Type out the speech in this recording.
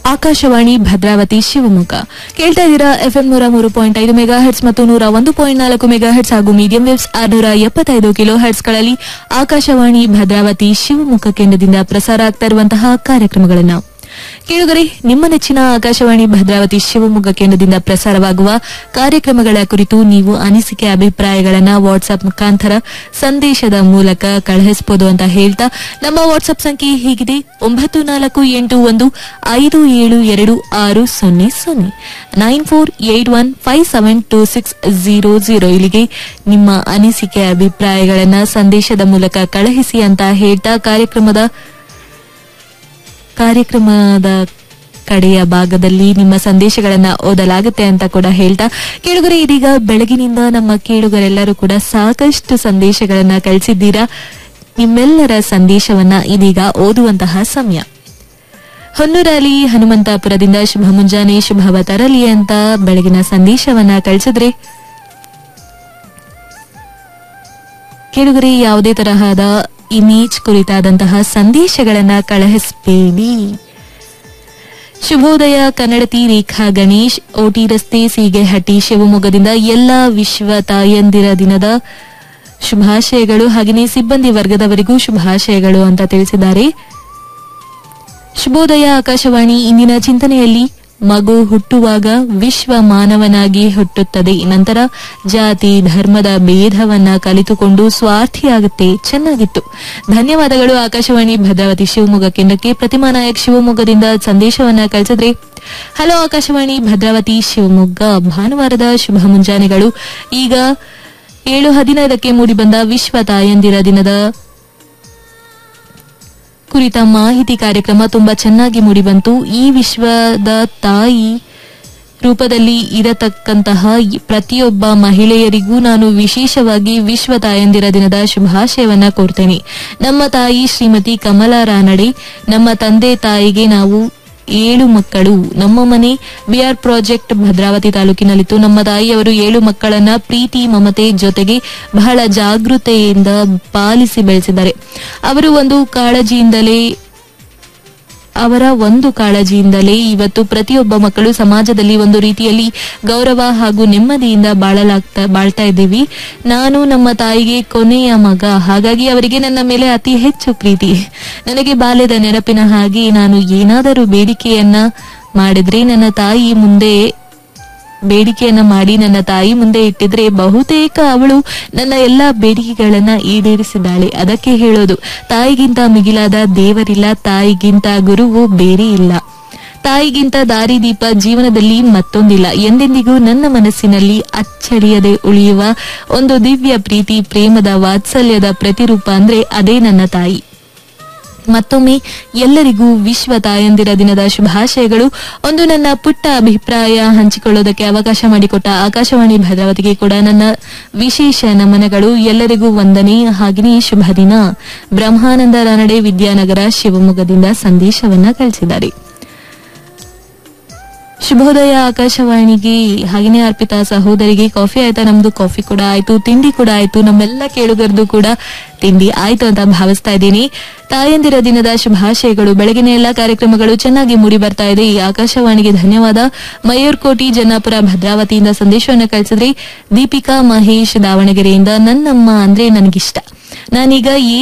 ಆಕಾಶವಾಣಿ ಭದ್ರಾವತಿ ಶಿವಮೊಗ್ಗ ಕೇಳ್ತಾ ಇದ್ದೀರಾ ಎಫ್ಎಂ ನೂರ ಮೂರು ಪಾಯಿಂಟ್ ಐದು ಮೆಗಾ ಹೆಡ್ಸ್ ಮತ್ತು ನೂರ ಒಂದು ಪಾಯಿಂಟ್ ನಾಲ್ಕು ಮೆಗಾ ಹೆಡ್ಸ್ ಹಾಗೂ ಮೀಡಿಯಂ ವೇವ್ಸ್ ಆರ್ನೂರ ಎಪ್ಪತ್ತೈದು ಕಿಲೋ ಹೆಡ್ಸ್ಗಳಲ್ಲಿ ಆಕಾಶವಾಣಿ ಭದ್ರಾವತಿ ಶಿವಮೊಗ್ಗ ಕೇಂದ್ರದಿಂದ ಪ್ರಸಾರ ಆಗ್ತಾ ಇರುವಂತಹ ಕಾರ್ಯಕ್ರಮಗಳನ್ನು ಕೇಳುಗರೆ ನಿಮ್ಮ ನೆಚ್ಚಿನ ಆಕಾಶವಾಣಿ ಭದ್ರಾವತಿ ಶಿವಮೊಗ್ಗ ಕೇಂದ್ರದಿಂದ ಪ್ರಸಾರವಾಗುವ ಕಾರ್ಯಕ್ರಮಗಳ ಕುರಿತು ನೀವು ಅನಿಸಿಕೆ ಅಭಿಪ್ರಾಯಗಳನ್ನ ವಾಟ್ಸ್ಆಪ್ ಮುಖಾಂತರ ಸಂದೇಶದ ಮೂಲಕ ಕಳುಹಿಸಬಹುದು ಅಂತ ಹೇಳ್ತಾ ನಮ್ಮ ವಾಟ್ಸ್ಆಪ್ ಸಂಖ್ಯೆ ಹೀಗಿದೆ ಒಂಬತ್ತು ನಾಲ್ಕು ಎಂಟು ಒಂದು ಐದು ಏಳು ಎರಡು ಆರು ಸೊನ್ನೆ ಸೊನ್ನೆ nine four eight one five seven two six zero zero ಇಲ್ಲಿಗೆ ನಿಮ್ಮ ಅನಿಸಿಕೆ ಅಭಿಪ್ರಾಯಗಳನ್ನ ಸಂದೇಶದ ಮೂಲಕ ಕಳುಹಿಸಿ ಅಂತ ಹೇಳ್ತಾ ಕಾರ್ಯಕ್ರಮದ ಕಾರ್ಯಕ್ರಮದ ಕಡೆಯ ಭಾಗದಲ್ಲಿ ನಿಮ್ಮ ಸಂದೇಶಗಳನ್ನ ಓದಲಾಗುತ್ತೆ ಅಂತ ಕೂಡ ಹೇಳ್ತಾ ಕೇಳುಗರೆ ಇದೀಗ ಬೆಳಗಿನಿಂದ ನಮ್ಮ ಕೇಳುಗರೆಲ್ಲರೂ ಕೂಡ ಸಾಕಷ್ಟು ಸಂದೇಶಗಳನ್ನ ಕಳಿಸಿದ್ದೀರಾ ನಿಮ್ಮೆಲ್ಲರ ಸಂದೇಶವನ್ನ ಇದೀಗ ಓದುವಂತಹ ಸಮಯ ಹೊನ್ನೂರಲ್ಲಿ ಹನುಮಂತಾಪುರದಿಂದ ಶುಭ ಮುಂಜಾನೆ ಶುಭವ ತರಲಿ ಅಂತ ಬೆಳಗಿನ ಸಂದೇಶವನ್ನ ಕಳಿಸಿದ್ರೆ ಕೇಳುಗರೆ ಯಾವುದೇ ತರಹದ ಇಮೇಜ್ ಕುರಿತಾದಂತಹ ಸಂದೇಶಗಳನ್ನ ಕಳುಹಿಸಬೇಡಿ ಶುಭೋದಯ ಕನ್ನಡತಿ ರೇಖಾ ಗಣೇಶ್ ಓಟಿ ರಸ್ತೆ ಸೀಗೆಹಟ್ಟಿ ಶಿವಮೊಗ್ಗದಿಂದ ಎಲ್ಲ ವಿಶ್ವ ತಾಯಂದಿರ ದಿನದ ಶುಭಾಶಯಗಳು ಹಾಗೆಯೇ ಸಿಬ್ಬಂದಿ ವರ್ಗದವರಿಗೂ ಶುಭಾಶಯಗಳು ಅಂತ ತಿಳಿಸಿದ್ದಾರೆ ಶುಭೋದಯ ಆಕಾಶವಾಣಿ ಇಂದಿನ ಚಿಂತನೆಯಲ್ಲಿ ಮಗು ಹುಟ್ಟುವಾಗ ವಿಶ್ವ ಮಾನವನಾಗಿ ಹುಟ್ಟುತ್ತದೆ ನಂತರ ಜಾತಿ ಧರ್ಮದ ಭೇದವನ್ನ ಕಲಿತುಕೊಂಡು ಸ್ವಾರ್ಥಿಯಾಗುತ್ತೆ ಚೆನ್ನಾಗಿತ್ತು ಧನ್ಯವಾದಗಳು ಆಕಾಶವಾಣಿ ಭದ್ರಾವತಿ ಶಿವಮೊಗ್ಗ ಕೇಂದ್ರಕ್ಕೆ ಪ್ರತಿಮಾ ನಾಯಕ್ ಶಿವಮೊಗ್ಗದಿಂದ ಸಂದೇಶವನ್ನ ಕಳಿಸಿದ್ರೆ ಹಲೋ ಆಕಾಶವಾಣಿ ಭದ್ರಾವತಿ ಶಿವಮೊಗ್ಗ ಭಾನುವಾರದ ಶುಭ ಮುಂಜಾನೆಗಳು ಈಗ ಏಳು ಹದಿನೈದಕ್ಕೆ ಮೂಡಿಬಂದ ವಿಶ್ವ ತಾಯಂದಿರ ದಿನದ ಕುರಿತ ಮಾಹಿತಿ ಕಾರ್ಯಕ್ರಮ ತುಂಬಾ ಚೆನ್ನಾಗಿ ಮೂಡಿಬಂತು ಈ ವಿಶ್ವದ ತಾಯಿ ರೂಪದಲ್ಲಿ ಇರತಕ್ಕಂತಹ ಪ್ರತಿಯೊಬ್ಬ ಮಹಿಳೆಯರಿಗೂ ನಾನು ವಿಶೇಷವಾಗಿ ವಿಶ್ವ ತಾಯಂದಿರ ದಿನದ ಶುಭಾಶಯವನ್ನ ಕೋರ್ತೇನೆ ನಮ್ಮ ತಾಯಿ ಶ್ರೀಮತಿ ಕಮಲಾ ರಾನಡೆ ನಮ್ಮ ತಂದೆ ತಾಯಿಗೆ ನಾವು ಏಳು ಮಕ್ಕಳು ನಮ್ಮ ಮನೆ ಬಿಆರ್ ಪ್ರಾಜೆಕ್ಟ್ ಭದ್ರಾವತಿ ತಾಲೂಕಿನಲ್ಲಿತ್ತು ನಮ್ಮ ತಾಯಿಯವರು ಏಳು ಮಕ್ಕಳನ್ನ ಪ್ರೀತಿ ಮಮತೆ ಜೊತೆಗೆ ಬಹಳ ಜಾಗೃತೆಯಿಂದ ಪಾಲಿಸಿ ಬೆಳೆಸಿದ್ದಾರೆ ಅವರು ಒಂದು ಕಾಳಜಿಯಿಂದಲೇ ಅವರ ಒಂದು ಕಾಳಜಿಯಿಂದಲೇ ಇವತ್ತು ಪ್ರತಿಯೊಬ್ಬ ಮಕ್ಕಳು ಸಮಾಜದಲ್ಲಿ ಒಂದು ರೀತಿಯಲ್ಲಿ ಗೌರವ ಹಾಗೂ ನೆಮ್ಮದಿಯಿಂದ ಬಾಳಲಾಗ್ತಾ ಬಾಳ್ತಾ ಇದ್ದೀವಿ ನಾನು ನಮ್ಮ ತಾಯಿಗೆ ಕೊನೆಯ ಮಗ ಹಾಗಾಗಿ ಅವರಿಗೆ ನನ್ನ ಮೇಲೆ ಅತಿ ಹೆಚ್ಚು ಪ್ರೀತಿ ನನಗೆ ಬಾಲ್ಯದ ನೆನಪಿನ ಹಾಗೆ ನಾನು ಏನಾದರೂ ಬೇಡಿಕೆಯನ್ನ ಮಾಡಿದ್ರೆ ನನ್ನ ತಾಯಿ ಮುಂದೆ ಬೇಡಿಕೆಯನ್ನ ಮಾಡಿ ನನ್ನ ತಾಯಿ ಮುಂದೆ ಇಟ್ಟಿದ್ರೆ ಬಹುತೇಕ ಅವಳು ನನ್ನ ಎಲ್ಲಾ ಬೇಡಿಕೆಗಳನ್ನ ಈಡೇರಿಸಿದ್ದಾಳೆ ಅದಕ್ಕೆ ಹೇಳೋದು ತಾಯಿಗಿಂತ ಮಿಗಿಲಾದ ದೇವರಿಲ್ಲ ತಾಯಿಗಿಂತ ಗುರುವು ಬೇರೆ ಇಲ್ಲ ತಾಯಿಗಿಂತ ದಾರಿದೀಪ ಜೀವನದಲ್ಲಿ ಮತ್ತೊಂದಿಲ್ಲ ಎಂದೆಂದಿಗೂ ನನ್ನ ಮನಸ್ಸಿನಲ್ಲಿ ಅಚ್ಚಳಿಯದೆ ಉಳಿಯುವ ಒಂದು ದಿವ್ಯ ಪ್ರೀತಿ ಪ್ರೇಮದ ವಾತ್ಸಲ್ಯದ ಪ್ರತಿರೂಪ ಅಂದ್ರೆ ಅದೇ ನನ್ನ ತಾಯಿ ಮತ್ತೊಮ್ಮೆ ಎಲ್ಲರಿಗೂ ವಿಶ್ವ ತಾಯಂದಿರ ದಿನದ ಶುಭಾಶಯಗಳು ಒಂದು ನನ್ನ ಪುಟ್ಟ ಅಭಿಪ್ರಾಯ ಹಂಚಿಕೊಳ್ಳೋದಕ್ಕೆ ಅವಕಾಶ ಮಾಡಿಕೊಟ್ಟ ಆಕಾಶವಾಣಿ ಭದ್ರಾವತಿಗೆ ಕೂಡ ನನ್ನ ವಿಶೇಷ ನಮನಗಳು ಎಲ್ಲರಿಗೂ ವಂದನೆ ಹಾಗೆಯೇ ಶುಭ ದಿನ ಬ್ರಹ್ಮಾನಂದ ರಾನಡೆ ವಿದ್ಯಾನಗರ ಶಿವಮೊಗ್ಗದಿಂದ ಸಂದೇಶವನ್ನ ಕಳಿಸಿದ್ದಾರೆ ಶುಭೋದಯ ಆಕಾಶವಾಣಿಗೆ ಹಾಗೆಯೇ ಅರ್ಪಿತಾ ಸಹೋದರಿಗೆ ಕಾಫಿ ಆಯ್ತಾ ನಮ್ದು ಕಾಫಿ ಕೂಡ ಆಯ್ತು ತಿಂಡಿ ಕೂಡ ಆಯ್ತು ನಮ್ಮೆಲ್ಲ ಕೇಳುಗರದು ಕೂಡ ತಿಂಡಿ ಆಯ್ತು ಅಂತ ಭಾವಿಸ್ತಾ ಇದ್ದೀನಿ ತಾಯಂದಿರ ದಿನದ ಶುಭಾಶಯಗಳು ಬೆಳಗಿನ ಎಲ್ಲಾ ಕಾರ್ಯಕ್ರಮಗಳು ಚೆನ್ನಾಗಿ ಮೂಡಿ ಬರ್ತಾ ಇದೆ ಈ ಆಕಾಶವಾಣಿಗೆ ಧನ್ಯವಾದ ಮಯೂರ್ಕೋಟಿ ಜನ್ನಾಪುರ ಭದ್ರಾವತಿಯಿಂದ ಸಂದೇಶವನ್ನು ಕಳಿಸಿದ್ರೆ ದೀಪಿಕಾ ಮಹೇಶ್ ದಾವಣಗೆರೆಯಿಂದ ನನ್ನಮ್ಮ ಅಂದ್ರೆ ನನಗಿಷ್ಟ ನಾನೀಗ